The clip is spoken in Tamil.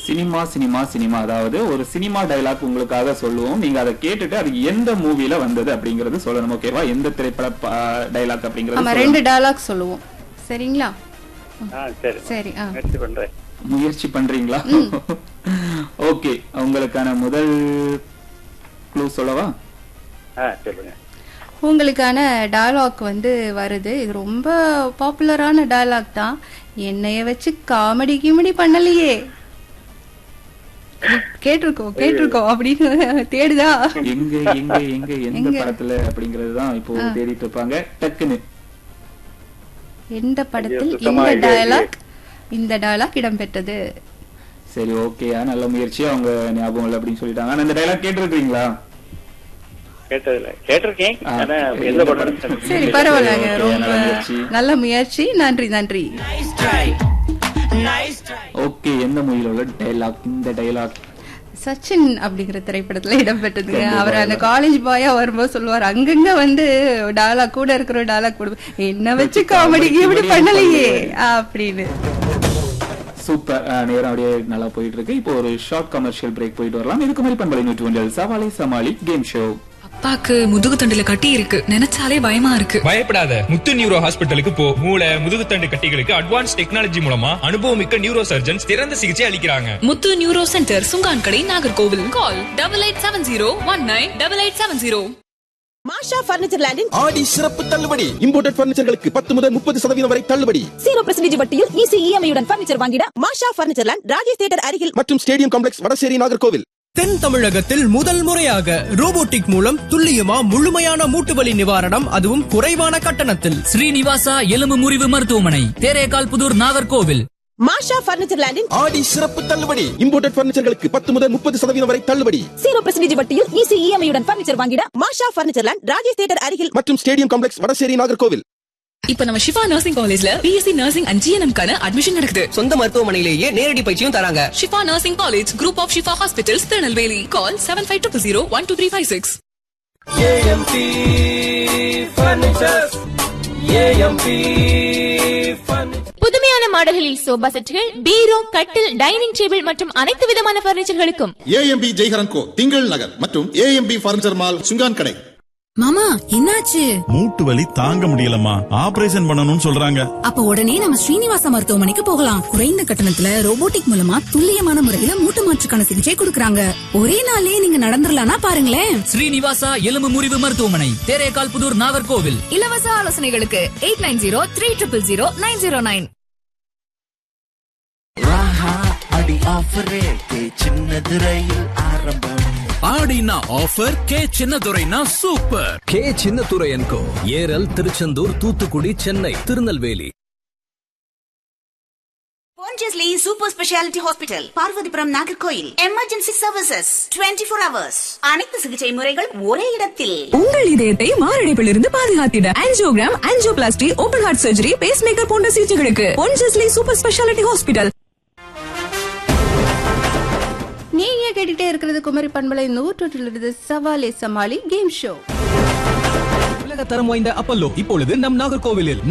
சினிமா சினிமா சினிமா அதாவது ஒரு சினிமா டைலாக் உங்களுக்காக சொல்லுவோம் நீங்க அதை கேட்டுட்டு அது எந்த மூவில வந்தது அப்படிங்கறது சொல்லணும் ஓகேவா எந்த திரைப்பட டைலாக் அப்படிங்கறது ஆமா சொல்லணும். ரெண்டு டயலாக் சொல்லுவோம் சரிங்களா ஆ சரி சரி ஆ முயற்சி பண்றேன் முயற்சி பண்றீங்களா ஓகே உங்களுக்கான முதல் க்ளூ சொல்லவா ஆ சொல்லுங்க உங்களுக்கான டயலாக் வந்து வருது இது ரொம்ப பாப்புலரான டயலாக் தான் என்னைய வச்சு காமெடி கிமெடி பண்ணலையே கேட்டிருக்கோம் கேட்டிருக்கோம் அப்படின்னு தேடுதா எங்க எங்க எங்க எந்த எங்க? படத்துல அப்படிங்கறது தான் இப்போ தேடிட்டு இருப்பாங்க டக்குன்னு எந்த படத்தில் ஐயோ, சுத்தமா இந்த idea டயலாக் இந்த டயலாக் இடம்பெற்றது சரி ஓகேயா நல்ல முயற்சி அவங்க ஞாபகம் இல்லை அப்படின்னு சொல்லிட்டாங்க ஆனா இந்த டைலாக் கேட்டிருக்கீங்களா கேட்டதில்ல கேட்டிருக்கேன் ஆ, ஆனா எந்த எந்த படம்? படம் சரி பரவாயில்லங்க okay, ரொம்ப நல்ல முயற்சி. நல்ல முயற்சி நன்றி நன்றி ஓகே எந்த மூவில உள்ள டைலாக் இந்த டைலாக் சச்சின் அப்படிங்கிற திரைப்படத்துல இடம்பெற்றதுங்க கண்டிப்பா. அவர் அந்த காலேஜ் பாயா வரும்போது சொல்லுவார் அங்கங்க வந்து டயலாக் கூட இருக்கிற டயலாக் போடுவோம் என்ன வச்சு காமெடி இப்படி பண்ணலையே அப்படின்னு சூப்பர் நேரம் அப்படியே நல்லா போயிட்டு இருக்கு இப்போ ஒரு ஷார்ட் கமர்ஷியல் பிரேக் போயிட்டு வரலாம் இதுக்கு மாதிரி பண்பலை நூற்றி ஒன்றில் சவாலை சமாளி கேம் ஷோ அப்பாக்கு முதுகு தண்டுல கட்டி இருக்கு நினைச்சாலே பயமா இருக்கு பயப்படாத முத்து நியூரோ ஹாஸ்பிட்டலுக்கு போ மூளை முதுகுத்தண்டு கட்டிகளுக்கு அட்வான்ஸ் டெக்னாலஜி மூலமா அனுபவமிக்க நியூரோ சர்ஜன்ஸ் சிறந்த சிகிச்சை அளிக்கிறாங்க Muthu neuro centre Sungankadai Nagercoil call double eight seven zero one nine double eight seven zero Masha furniture லேண்டின் ஆடி சிறப்பு தள்ளுபடி இம்போர்ட்டட் பர்னிச்சர்களுக்கு பத்து முதல் முப்பது சதவீதம் வரை தள்ளுபடி ஜீரோ பர்சன்டேஜ் வட்டியில் ஈஸி இஎம்ஐயுடன் பர்னிச்சர் வாங்கிட Masha furniture land Rajesh theatre அருகில் மற்றும் ஸ்டேடியம் காம்ப்ளெக்ஸ் வடசேரி நாகர்கோவில் தென் தமிழகத்தில் முதல் முறையாக ரோபோட்டிக் மூலம் துல்லியமா முழுமையான மூட்டு வலி நிவாரணம் அதுவும் குறைவான கட்டணத்தில் ஸ்ரீனிவாசா எலும்பு முறிவு மருத்துவமனை தேரேகால் புதூர் நாகர்கோவில் மாஷா பர்னிச்சர் லேண்டின் ஆடி சிறப்பு தள்ளுபடி இம்போர்ட்டட் பர்னிச்சர்களுக்கு பத்து முதல் முப்பது சதவீதம் வரை தள்ளுபடி ஜீரோ பர்சன்டேஜ் வட்டியில் ஈஸி இஎம்ஐயுடன் பர்னிச்சர் வாங்கிட Masha furniture land Rajesh theatre அருகில் மற்றும் ஸ்டேடியம் காம்ப்ளெக்ஸ் வடசேரி நாகர்கோவில் இப்ப நம்ம ஷிஃபா நர்சிங் காலேஜ்ல பிஎஸ்சி நர்சிங் அண்ட் ஜிஎன்எம் கான அட்மிஷன் நடக்குது சொந்த மருத்துவமனையிலேயே நேரடி பயிற்சியும் தராங்க Shifa nursing college group of Shifa hospitals Tirunelveli call seven five two zero one two three five six புதுமையான மாடல்களில் சோபா செட்டுகள் பீரோ கட்டில் டைனிங் டேபிள் மற்றும் அனைத்து விதமான பர்னிச்சர்களுக்கும் ஏஎம்பி ஜெய்ஹரன் கோ திங்கள் நகர் மற்றும் ஏஎம்பி பர்னிச்சர் மால் சுங்கான் கடை மாமா என்னாச்சு மூட்டு வலி தாங்க முடியலம்மா ஆபரேஷன் பண்ணணும்னு சொல்றாங்க அப்ப உடனே நம்ம ஸ்ரீனிவாசா மருத்துவமனைக்கு போகலாம் குறைந்த கட்டணத்துல ரோபோட்டிக் மூலமா துல்லியமான முறையில மூட்டு மாற்றுக்கான சிகிச்சை கொடுக்கறாங்க ஒரே நாளே நீங்க நடந்துடலாம்னா பாருங்களேன் ஸ்ரீனிவாசா எலும்பு முறிவு மருத்துவமனை தேரேகால் புதூர் நாகர்கோவில் இலவச ஆலோசனைகளுக்கு eight nine zero three triple zero nine zero nine ஆடினா ஆஃபர் கே சின்னதுரைனா super K Chinnadurai and co Eral Tiruchendur Thoothukudi Chennai Tirunelveli Pondicherry super speciality hospital Parvathipuram Nagercoil emergency services 24 four hours அனைத்து சிகிச்சை முறைகள் ஒரே இடத்தில் உங்கள் இதயத்தை மாரடைப்பில் இருந்து பாதுகாத்திட angiogram angioplasty open heart surgery pacemaker போன்ற சிகிச்சைகளுக்கு பொன்ஜஸ்லி சூப்பர் ஸ்பெஷாலிட்டி ஹாஸ்பிட்டல் நீங்க கேட்டுட்டே இருக்கிறது குமரி பண்பலை நூற்றொற்றிலிருந்து சவாலே சமாளி கேம் ஷோ உலக தரம் வாய்ந்த அப்பல்லோ இப்பொழுது நம் நாகர்கோவிலில்